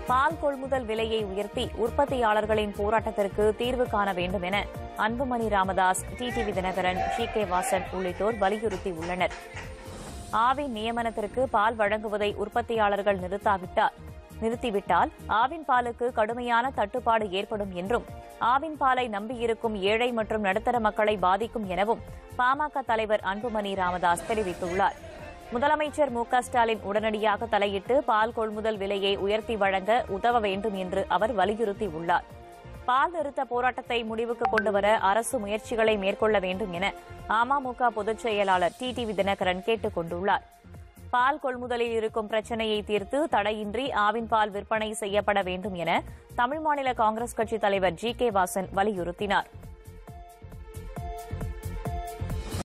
பால் கொள்முதல் விலையை உயர்த்தி உற்பத்தியாளர்களின் போராட்டத்திற்கு தீர்வு காண வேண்டும் என Anbumani Ramadoss TTV Dhinakaran C K Vasan உள்ளிட்டோர் வலியுறுத்தியுள்ளனர் ஆவின் நியமனத்திற்கு பால் வழங்குவதை உற்பத்தியாளர்கள் நிறுத்தாவிட்டால் நிறுத்திவிட்டால் ஆவின் பாலுக்கு கடுமையான தட்டுப்பாடு ஏற்படும் என்றும் ஆவின் பாலை நம்பியிருக்கும் ஏழை மற்றும் நடுத்தர மக்களை பாதிக்கும் எனவும் பாமக தலைவர் அன்புமணி ராமதாஸ் தெரிவித்துள்ளார் முதலமைச்சர் மு க ஸ்டாலின் உடனடியாக தலையிட்டு பால் கொள்முதல் விலையை உயர்த்தி வழங்க உதவ வேண்டும் என்று அவர் வலியுறுத்தியுள்ளார் பால் நிறுத்த போராட்டத்தை முடிவுக்கு கொண்டுவர அரசு முயற்சிகளை மேற்கொள்ள வேண்டும் என அமமுக பொதுச் செயலாளர் டிடிவி தினகரன் கேட்டுக் கொண்டுள்ளார் பால் கொள்முதலில் இருக்கும் பிரச்சினையை தீர்த்து தடையின்றி ஆவின் பால் விற்பனை செய்யப்பட வேண்டும் என தமிழ் மாநில காங்கிரஸ் கட்சித் தலைவர் ஜி கே வாசன் வலியுறுத்தினார்